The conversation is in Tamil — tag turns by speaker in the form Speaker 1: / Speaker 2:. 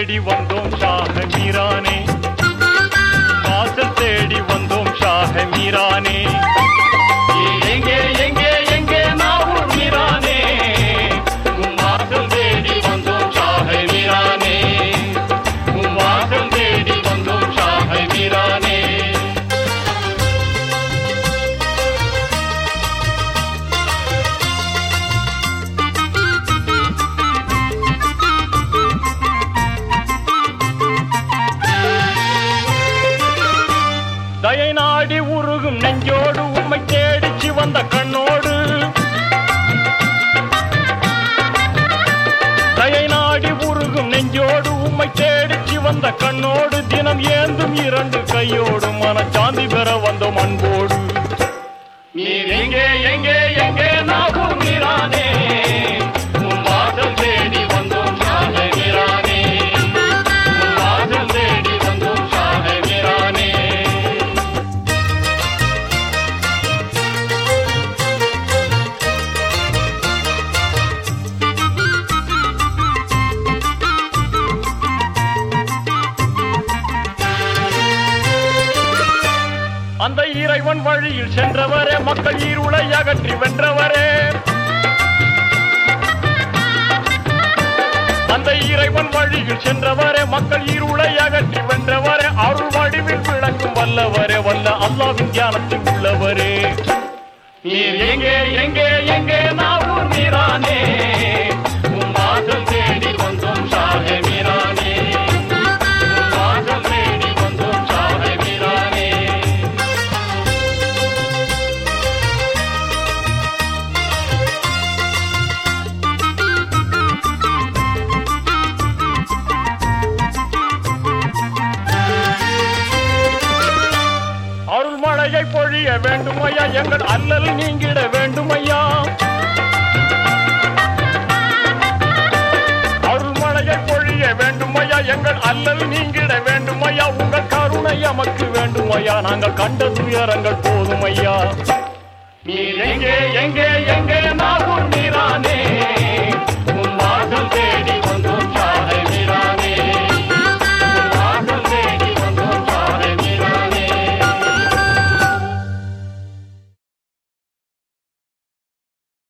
Speaker 1: தேடி வந்தோம் ஷாஹ மீரானே வாசல் தேடி வந்தோம் ஷாஹ மீரானே எங்கே எங்கே எங்கே நாவூர் மீரானே உன் வாசல் தேடி வந்தோம் ஷாஹ மீரானே உன் வாசல் தேடி வந்தோம் ஷாஹ மீரானே தயை நாடி உருகும் நெஞ்சோடு உம்மை தேடிச்சு வந்த கண்ணோடு தயை நாடி உருகும் நெஞ்சோடு உம்மை தேடிச்சு வந்த கண்ணோடு தினம் ஏந்தும் இரண்டு கையோடு மனச்சாந்தி பெற வந்தோம் அன்போடு நீர் எங்கே எங்கே எங்கே நாகும் நீரானே உன் வாசல் தேடி வந்தோம் ஷாஹ மீரானே உன் வாசல் தேடி வந்தோம் ஷாஹ மீரானே அந்த இறைவன் வழியில் சென்றவரே மக்கள் ஈருளை அகற்றி வென்றவரே அந்த இறைவன் வழியில் சென்றவரே மக்கள் ஈருளை அகற்றி வென்றவரே அருள் வடிவில் விளங்கும் வல்லவரே வல்ல அல்லாவின் தியானத்தில் உள்ளவரே நீர் எங்கே எங்கே எங்கே நாவூர் மீரானே உன் வாசல் தேடி வந்தோம் ஷாஹ மீரானே உன் வாசல் தேடி வந்தோம் ஷாஹ மீரானே அருள் மழையை பொழிய வேண்டும் ஐயா எங்கள் அல்லல் நீங்கிட வேண்டும் ஐயா அருள் மழையை பொழிய வேண்டும் ஐயா எங்கள் அல்லல் நீங்கிட வேண்டும் ஐயா உங்கள் கருணை எமக்கு வேண்டும் ஐயா நாங்கள் கண்ட துயரங்கள் போதும் ஐயா நீர் எங்கே எங்கே எங்கே நாகூர் நீரானே